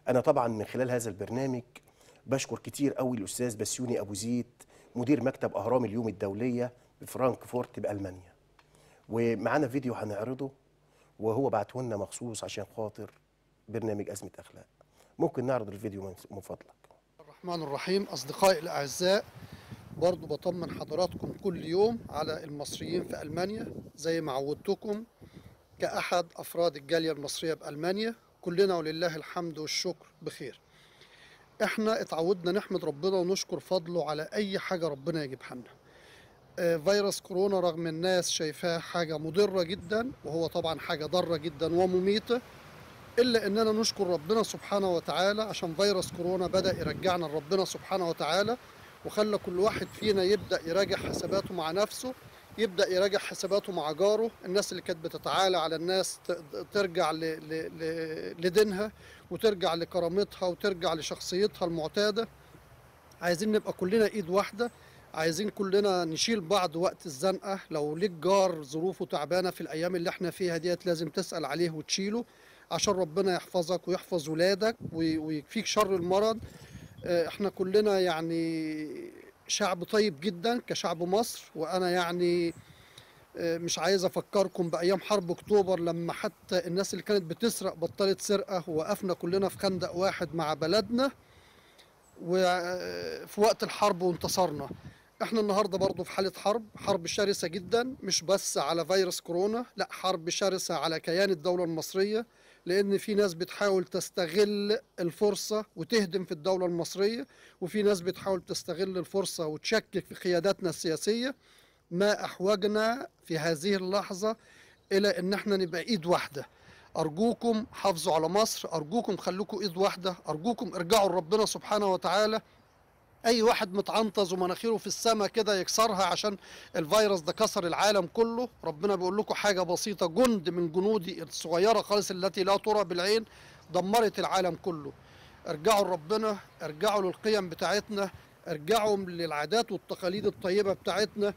انا طبعا من خلال هذا البرنامج بشكر كتير قوي الاستاذ بسيوني ابو زيد مدير مكتب اهرام اليوم الدوليه بفرانكفورت بالمانيا ومعانا فيديو هنعرضه وهو بعته لنا مخصوص عشان خاطر برنامج ازمه اخلاق ممكن نعرض الفيديو من من فضلك الرحمن الرحيم أصدقائي الأعزاء برضو بطمن حضراتكم كل يوم على المصريين في ألمانيا زي ما عودتكم كأحد أفراد الجالية المصرية بألمانيا كلنا ولله الحمد والشكر بخير احنا اتعودنا نحمد ربنا ونشكر فضله على أي حاجة ربنا يجيبها لنا آه، فيروس كورونا رغم الناس شايفاه حاجة مضرة جدا وهو طبعا حاجة ضارة جدا ومميتة الا اننا نشكر ربنا سبحانه وتعالى عشان فيروس كورونا بدا يرجعنا لربنا سبحانه وتعالى وخلى كل واحد فينا يبدا يراجع حساباته مع نفسه يبدا يراجع حساباته مع جاره الناس اللي كانت بتتعالى على الناس ت- ترجع ل- ل- ل- لدينها وترجع لكرامتها وترجع لشخصيتها المعتاده عايزين نبقى كلنا ايد واحده عايزين كلنا نشيل بعض وقت الزنقه لو ليك جار ظروفه تعبانه في الايام اللي احنا فيها ديت لازم تسال عليه وتشيله عشان ربنا يحفظك ويحفظ ولادك وي- ويكفيك شر المرض آه، احنا كلنا يعني شعب طيب جدا كشعب مصر وانا يعني آه، مش عايز افكركم بايام حرب اكتوبر لما حتى الناس اللي كانت بتسرق بطلت سرقه ووقفنا كلنا في خندق واحد مع بلدنا وفي وقت الحرب وانتصرنا احنا النهارده برضو في حاله حرب حرب شرسه جدا مش بس على فيروس كورونا لا حرب شرسه على كيان الدوله المصريه لان في ناس بتحاول تستغل الفرصه وتهدم في الدوله المصريه وفي ناس بتحاول تستغل الفرصه وتشكك في قياداتنا السياسيه ما احوجنا في هذه اللحظه الى ان احنا نبقى ايد واحده ارجوكم حافظوا على مصر ارجوكم خلوكم ايد واحده ارجوكم ارجعوا لربنا سبحانه وتعالى اي واحد متعنطز ومناخيره في السماء كده يكسرها عشان الفيروس ده كسر العالم كله ربنا بيقول لكم حاجه بسيطه جند من جنودي الصغيره خالص التي لا ترى بالعين دمرت العالم كله ارجعوا لربنا ارجعوا للقيم بتاعتنا ارجعوا للعادات والتقاليد الطيبه بتاعتنا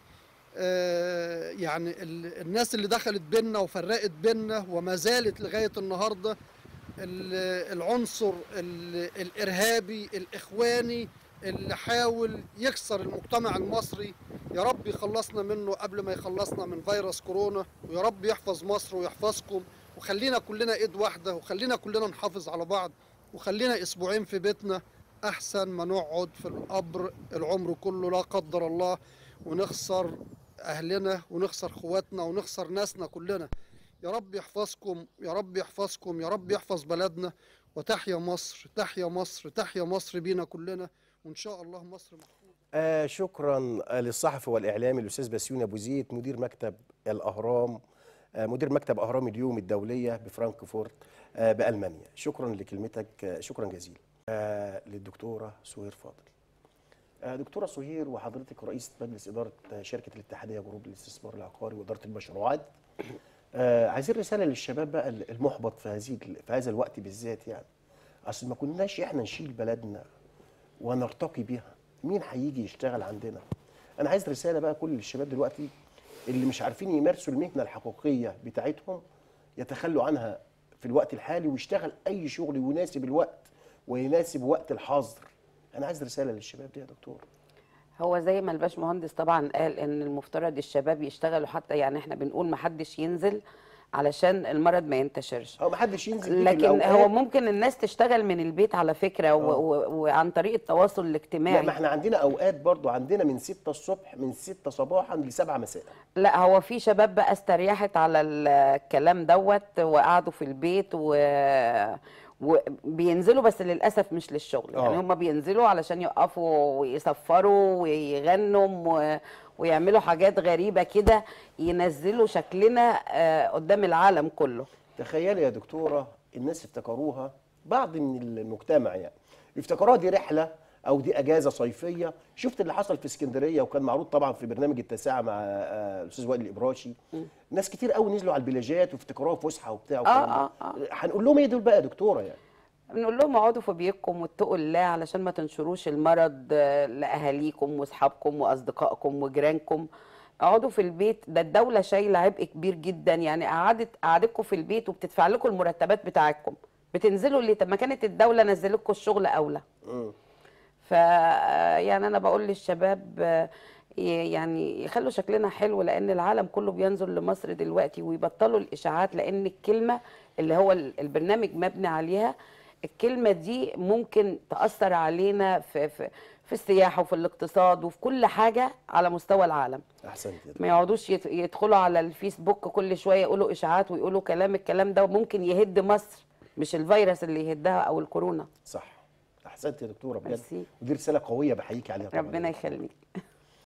آه، يعني ال- الناس اللي دخلت بينا وفرقت بينا وما زالت لغايه النهارده ال- العنصر ال- الارهابي الاخواني اللي حاول يكسر المجتمع المصري يا رب يخلصنا منه قبل ما يخلصنا من فيروس كورونا ويا رب يحفظ مصر ويحفظكم وخلينا كلنا ايد واحده وخلينا كلنا نحافظ على بعض وخلينا اسبوعين في بيتنا احسن ما نقعد في القبر العمر كله لا قدر الله ونخسر اهلنا ونخسر اخواتنا ونخسر ناسنا كلنا يا رب يحفظكم يا رب يحفظكم يا رب يحفظ بلدنا وتحيا مصر تحيا مصر تحيا مصر بينا كلنا وان شاء الله مصر محفوظه آه شكرا آه، للصحفي والاعلامي الاستاذ بسيوني ابو زيد مدير مكتب الاهرام آه مدير مكتب اهرام اليوم الدوليه بفرانكفورت آه بالمانيا شكرا لكلمتك آه شكرا جزيلا آه للدكتوره سهير فاضل آه دكتوره سهير وحضرتك رئيسه مجلس اداره آه، شركه الاتحاديه جروب الاستثمار العقاري واداره المشروعات آه عايزين رساله للشباب بقى المحبط في هذه في هذا الوقت بالذات يعني اصل ما كناش احنا نشيل بلدنا ونرتقي بيها مين هيجي يشتغل عندنا انا عايز رساله بقى كل الشباب دلوقتي اللي مش عارفين يمارسوا المهنه الحقيقيه بتاعتهم يتخلوا عنها في الوقت الحالي ويشتغل اي شغل يناسب الوقت ويناسب وقت الحظر انا عايز رساله للشباب دي يا دكتور هو زي ما الباشمهندس طبعا قال ان المفترض الشباب يشتغلوا حتى يعني احنا بنقول ما حدش ينزل علشان المرض ما ينتشرش او ما حدش ينزل دي في لكن الأوقات. هو ممكن الناس تشتغل من البيت على فكره و- آه. و- وعن طريق التواصل لا الاجتماعي ما احنا عندنا اوقات برضو عندنا من 6 الصبح من 6 صباحا ل 7 مساء لا هو في شباب بقى استريحت على الكلام دوت وقعدوا في البيت و وبينزلوا بس للاسف مش للشغل آه. يعني هم بينزلوا علشان يقفوا ويصفروا ويغنوا و... ويعملوا حاجات غريبه كده ينزلوا شكلنا آه، قدام العالم كله تخيلي يا دكتوره الناس افتكروها بعض من المجتمع يعني افتكروها دي رحله او دي اجازه صيفيه شفت اللي حصل في اسكندريه وكان معروض طبعا في برنامج التاسعه مع آه، الاستاذ وائل الابراشي ناس كتير قوي نزلوا على البلاجات وافتكروها فسحه وبتاع والكلام ده. آه، آه. هنقول لهم ايه دول بقى يا دكتوره يعني بنقول لهم اقعدوا في بيوتكم واتقوا الله علشان ما تنشروش المرض آه، لاهاليكم واصحابكم واصدقائكم وجيرانكم اقعدوا في البيت ده الدوله شايله عبء كبير جدا يعني قعدت قعدتكم في البيت وبتدفع لكم المرتبات بتاعتكم بتنزلوا ليه طب ما كانت الدوله نزلتكم الشغل اولى مم. ف يعني انا بقول للشباب آه، ي- يعني يخلوا شكلنا حلو لان العالم كله بينظر لمصر دلوقتي ويبطلوا الاشاعات لان الكلمه اللي هو ال- البرنامج مبني عليها الكلمه دي ممكن تاثر علينا في في في السياحه وفي الاقتصاد وفي كل حاجه على مستوى العالم احسنت يا ما يقعدوش يت- يدخلوا على الفيسبوك كل شويه يقولوا اشاعات ويقولوا كلام الكلام ده ممكن يهد مصر مش الفيروس اللي يهدها او الكورونا صح احسنت يا دكتوره بجد ميرسي. ودي رساله قويه بحييك عليها طبعا ربنا يخليك